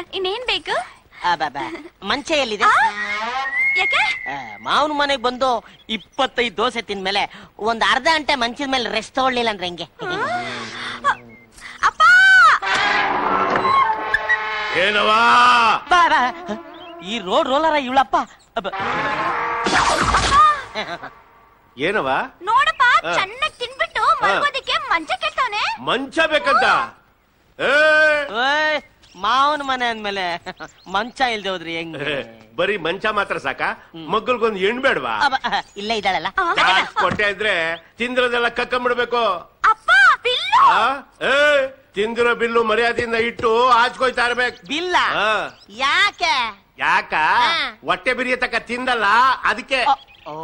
ಇನ್ನೇನ್ ಬೇಕು ಅಬ್ಬಬ್ಬ, ಮಂಚ ಎಲ್ಲಿದೆ ಆ? ಯಾಕೆ ಆ, ಮಾವನ ಮನೆಗ್ ಬಂದು ಇಪ್ಪತ್ತೈದು ದೋಸೆ ತಿಂದ್ಮೇಲೆ ಒಂದ್ ಅರ್ಧ ಗಂಟೆ ಮಂಚದ ಮೇಲೆ ರೆಸ್ಟ್ ತಗೊಳ್ಳಿಲ್ಲ ಅಂದ್ರೆ ಹೆಂಗೆ ಅಪ್ಪ ಏನವಾ ಬಾ, ಬಾ. ಈ ರೋಡ್ ರೋಲರ ಇವಳಪ್ಪ ಅಬ್ಬ. ಏನವ ನೋಡಪ್ಪ ಆ. ಚೆನ್ನಾಗಿ ತಿನ್ಬಿಟ್ಟು ಮಲ್ಗೋದಿಕ್ಕೆ ಮಂಚ ಕೆಟ್ಟವನೆ ಮಂಚ ಬೇಕಂತ ಏ ಓಯ್, ಮಾವನ ಮನೆ ಅಂದ್ಮೇಲೆ ಮಂಚ ಇಲ್ದೆ ಹೋದ್ರಿ ಹೆಂಗೆ ಬರೀ ಮಂಚ ಮಾತ್ರ ಸಾಕ ಮಗ್ಗಲ್ಗೊಂದು ಹೆಣ್ ಬೇಡ್ವಾ ಅಬ್ಬ, ಇಲ್ಲೇ ಇದ್ದಾಳಲ್ಲ ಚಾನ್ಸ್ ಕೊಟ್ಟೆ ಇದ್ರೆ ತಿಂದಿರೋದೆಲ್ಲ ಕಕ್ಕಂಬಿಡ್ಬೇಕು ಅಪ್ಪ ಬಿಲ್ಲು ಆ? ಏ ತಿಂದಿರೋ ಬಿಲ್ಲು ಮರ್ಯಾದೆಯಿಂದ ಇಟ್ಟು ಆಚ್ಕೊಯ್ತಾ ಇರ್ಬೇಕು ಬಿಲ್ಲ ಆ. ಯಾಕೆ ಯಾಕ ಹಾ. ಹೊಟ್ಟೆ ಬಿರಿಯ ತಕ್ಕ ತಿಂದಲ್ಲ ಅದಕ್ಕೆ ಓ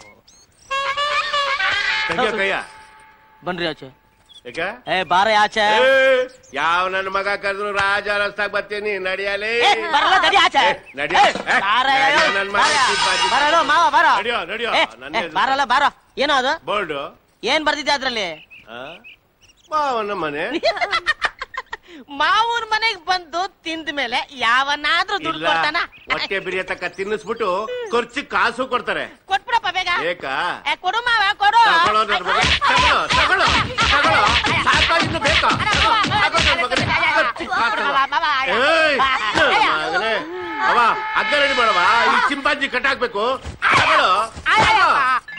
ತೆಗಿಯೋ ಕೈಯ ಬನ್ರಿ ಆಚೆ ಯಾಕ ಏ ಬಾರ ಆಚೆ ಏ, ಯಾವ ನನ್ನ ಮಗ ಕರೆದ್ರು ರಾಜ ರಸ್ತಾಗ ಬರ್ತೀನಿ ನಡಿಯಲೇ ಏ, ಬರಲ್ಲ ನಡಿ ಆಚೆ ಏ, ನಡಿಯೋ. ಏ, ಏ, ಬಾರ, ನಡಿಯೋ, ಏ, ನನ್ ಮಗ ಬಾರ. ಚಿಪ್ಪಾಜಿ. ಬರಲ್ಲ ಮಾವ ಬಾರೋ ನಡಿಯೋ, ನಡಿಯೋ, ಏ, ನನ್ನ ಏ, ಎದುರು. ಬಾರಲ್ಲ ಬಾರೋ ಏನೋ ಅದು ಬೋರ್ಡು ಏನ್ ಬರ್ದಿದೆ ಅದ್ರಲ್ಲಿ ಆ? ಮಾವನ ಮನೆ ಮಾವನ ಮನೆಗ್ ಬಂದು ತಿಂದ ಮೇಲೆ ಯಾವನಾದ್ರೂ ದುಡ್ಡು ಇಲ್ಲ ಕೊಡ್ತಾನ ಹೊಟ್ಟೆ ಬಿರಿಯ ತಕ್ಕ ತಿನ್ನಿಸ್ಬಿಟ್ಟು ಖರ್ಚು ಕಾಸು ಕೊಡ್ತಾರೆ ಕೊಟ್ಬಿಡಪ್ಪ ಬೇಗ ಬೇಕಾ ಏ, ಕೊಡು ಮಾವ ಕೊಡು ತಗೊಳ್ಳೋ ನನ್ ಮಗ ತಗೊಳ್ಳೋ ತಗೊಳ್ಳೋ ತಗೊಳ್ಳೋ ಸಾಕಾ ಇನ್ನು ಬೇಕಾ ತಗೋ ನನ್ ಮಗನೇ. ಖರ್ಚು ಕಾಸು. ಏಯ್, ಮಗನೇ. ಅವ ಅಗ್ಗ ರೆಡಿ ಮಾಡವ ಈ ಚಿಂಪಾಂಜಿ ಕಟ್ಟಾಕ್ಬೇಕು ತಗೊಳ್ಳೋ ತಗೊಳ್ಳೋ.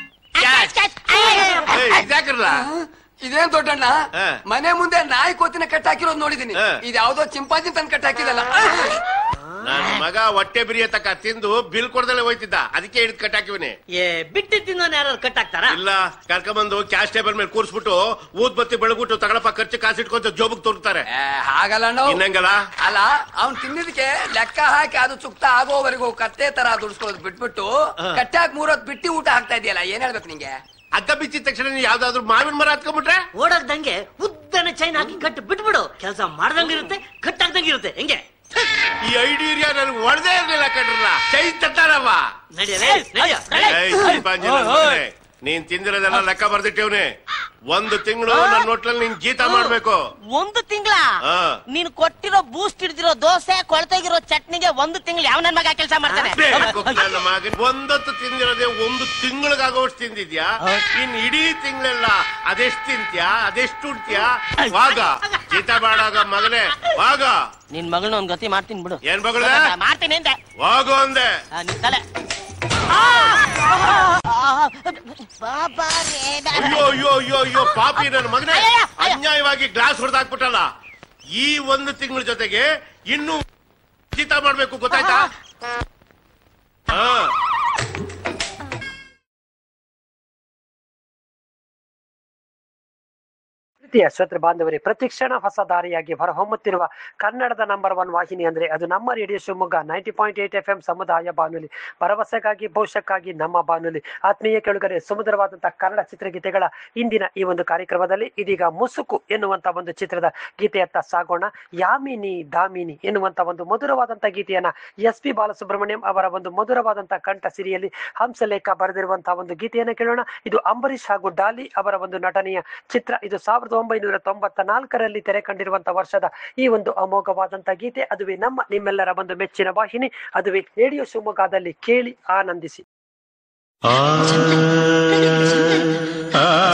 ಏಯ್, ಇದ್ಯಾಕ್ರಲ್ಲ ಇದೇನ್ ದೊಡ್ಡಣ್ಣ ಹಾ. ಮನೆ ಮುಂದೆ ನಾಯಿ ಕೋತಿನ ಕಟ್ಟಾಕಿರೋದು ನೋಡಿದೀನಿ ಹಾ. ಇದ್ಯಾವ್ದೋ ಚಿಂಪಾಂಜಿ ತಂದು ಕಟ್ಟಾಕಿದಲ್ಲ ನನ್ನ ಮಗ ಹೊಟ್ಟೆ ಬಿರಿಯ ತಕ್ಕ ತಿಂದು ಬಿಲ್ ಕೊಡ್ದಲೆ ಹೋಯ್ತಿದ್ದ ಅದಕ್ಕೆ ಹಿಡಿದು ಕಟ್ಟಾಕಿವನಿ ಏ ಬಿಟ್ಟು ತಿನ್ನೋನ್ ಯಾರು ಕಟ್ಟಾಕ್ತಾರ ಇಲ್ಲ ಕರ್ಕೊಂಬಂದು ಕ್ಯಾಶ್ ಟೇಬಲ್ ಮೇಲೆ ಕೂರ್ಸ್ಬಿಟ್ಟು ಊದ್ ಬತ್ತಿ ಬೆಳಗ್ಬಿಟ್ಟು ತಗಳಪ್ಪ ಖರ್ಚು ಕಾಸು ಇಟ್ಕೊಂತ ಜೋಬಗ್ ತೋರ್ತಾರೆ ಏ, ಹಾಗಲ್ಲ ಅಣ್ಣ ಇನ್ನಂಗಲ್ಲ ಅಲ್ಲ ಅವ್ನ್ ತಿನ್ನಿದಕ್ಕೆ ಲೆಕ್ಕ ಹಾಕಿ ಅದು ಚುಕ್ತ ಆಗೋವರೆಗೂ ಕತ್ತೆ ತರ ದುಡ್ಸ್ಕೊಳ್ಳೋದು ಬಿಟ್ಬಿಟ್ಟು ಕಟ್ಟಾಕ್ ಮೂರೊತ್ ಬಿಟ್ಟಿ ಊಟ ಹಾಕ್ತಾ ಇದೆಯಲ್ಲ ಏನ್ ಹೇಳ್ಬೇಕು ನಿಂಗೆ ಅಗ್ಗ ಬಿಚ್ಚಿದ ತಕ್ಷಣ ನೀನ್ ಯಾವ್ದಾದ್ರು ಮಾವಿನ ಮರ ಹತ್ಕೊಂಡ್ಬಿಟ್ರೆ ಓಡಾಕ್ದಂಗೆ ಉದ್ದನ ಚೈನ್ ಹಾಕಿ ಕಟ್ಟು ಬಿಟ್ಬಿಡು ಕೆಲಸ ಮಾಡ್ದಂಗಿರುತ್ತೆ ಕಟ್ಟಾಕ್ದಂಗಿರುತ್ತೆ ಹೆಂಗೆ ಈ ಐಡಿಯಾ ನನ್ಗೆ ಒಡದೇ ಇರ್ಲಿಲ್ಲ ಕಣ್ರಲ್ಲ ಕೈ ತಟ್ಟಾರವ್ವ ನಡಿಯಲೇ ನಡಿಯ ಏಯ್, ಚಿಂಪಾಂಜಿ ನನ್ ಮಗನೇ, ನೀನ್ ತಿಂದಿರೋದೆಲ್ಲ ಲೆಕ್ಕ ಬರ್ದಿಟ್ಟೇವ್ನೆ ಒಂದು ತಿಂಗಳು ನನ್ನ ಹೋಟ್ಲಲ್ಲಿ ನೀನ್ ಜೀತ ಮಾಡ್ಬೇಕು ಒಂದು ತಿಂಗಳ ಹಾ. ನೀನು ಕೊಟ್ಟಿರೋ ಬೂಸ್ಟ್ ಹಿಡ್ದಿರೋ ದೋಸೆ ಕೊಳ್ತಾಗಿರೋ ಚಟ್ನಿಗೆ ಒಂದು ತಿಂಗಳು ಯಾವ ನನ್ ಮಗ ಕೆಲಸ ಮಾಡ್ತಾನೆ ಬೇಕು ನನ್ನ ಮಗನ್ ಒಂದೊತ್ತು ತಿಂದಿರೋದೇ ಒಂದು ತಿಂಗಳಿಗಾಗೋಷ್ಟು ತಿಂದಿದ್ಯಾ ಇನ್ ಇಡೀ ತಿಂಗಳೆಲ್ಲ ಅದೆಷ್ಟ್ ತಿಂತ್ಯಾ ಅದೆಷ್ಟು ಉಣ್ತ್ಯಾ ವಾಗ ಜೀತ ಬಾಡಾಗ ಮಗನೇ ವಾಗ ನಿನ್ ಮಗಳನ್ನ ಒಂದ್ ಗತಿ ಮಾಡ್ತೀನಿ ಬಿಡು ಏನ್ ಮಗಳೇ ಮಾಡ್ತೀನಿ ಅಂದೆ ವಾಗು ಅಂದೆ ಆ, ನಿನ್ ತಲೆ ಬಾಬಾ ರೇಡ. ಅಯ್ಯೋ ಅಯ್ಯೋ ಅಯ್ಯೋ ಅಯ್ಯೋ ಪಾಪಿ ನನ್ನ ಮಗನೇ ಅಯ್ಯಯ್ಯ, ಅಯ್ಯ. ಅನ್ಯಾಯವಾಗಿ ಗ್ಲಾಸ್ ಹೊಡೆದಾಕ್ಬಿಟ್ಟಲ್ಲ ಈ ಒಂದು ತಿಂಗಳ ಜೊತೆಗೆ ಇನ್ನು ಜೀತ ಮಾಡ್ಬೇಕು ಗೊತ್ತಾಯ್ತಾ ಹಾ ಪ್ರೀತಿಯ ಶ್ರೋತೃ ಬಾಂಧವರೇ ಪ್ರತಿಕ್ಷಣ ಹೊಸ ದಾರಿಯಾಗಿ ಹೊರಹೊಮ್ಮುತ್ತಿರುವ ಕನ್ನಡದ ನಂಬರ್ ಒನ್ ವಾಹಿನಿ ಅಂದ್ರೆ ಅದು ನಮ್ಮ radio Shivamogga ninety point eight F M ಸಮುದಾಯ ಬಾನುಲಿ ಭರವಸೆಗಾಗಿ ಭವಿಷ್ಯಕ್ಕಾಗಿ ನಮ್ಮ ಬಾನುಲಿ ಆತ್ಮೀಯ ಕೆಳಗರೆ ಸುಮಧುರವಾದಂತಹ ಕನ್ನಡ ಚಿತ್ರಗೀತೆಗಳ ಇಂದಿನ ಈ ಒಂದು ಕಾರ್ಯಕ್ರಮದಲ್ಲಿ ಇದೀಗ ಮುಸುಕು ಎನ್ನುವಂತ ಒಂದು ಚಿತ್ರದ ಗೀತೆಯತ್ತ ಸಾಗೋಣ ಯಾಮಿನಿ ದಾಮಿನಿ ಎನ್ನುವಂತ ಒಂದು ಮಧುರವಾದಂತಹ ಗೀತೆಯನ್ನ ಎಸ್ ಪಿ ಬಾಲಸುಬ್ರಹ್ಮಣ್ಯಂ ಅವರ ಒಂದು ಮಧುರವಾದಂತಹ ಕಂಠ ಸಿರಿಯಲ್ಲಿ ಹಂಸಲೇಖ ಬರೆದಿರುವಂತಹ ಒಂದು ಗೀತೆಯನ್ನು ಕೇಳೋಣ ಇದು ಅಂಬರೀಷ್ ಹಾಗೂ ಡಾಲಿ ಅವರ ಒಂದು ನಟನೆಯ ಚಿತ್ರ ಇದು ಸಾವಿರದ ಒಂಬೈನೂರ ತೊಂಬತ್ತ ನಾಲ್ಕರಲ್ಲಿ ತೆರೆ ಕಂಡಿರುವಂತಹ ವರ್ಷದ ಈ ಒಂದು ಅಮೋಘವಾದಂತಹ ಗೀತೆ ಅದುವೇ ನಮ್ಮ ನಿಮ್ಮೆಲ್ಲರ ಒಂದು ಮೆಚ್ಚಿನ ವಾಹಿನಿ ಅದುವೇ ರೇಡಿಯೋ ಶಿವಮೊಗ್ಗದಲ್ಲಿ ಕೇಳಿ ಆನಂದಿಸಿ ಆ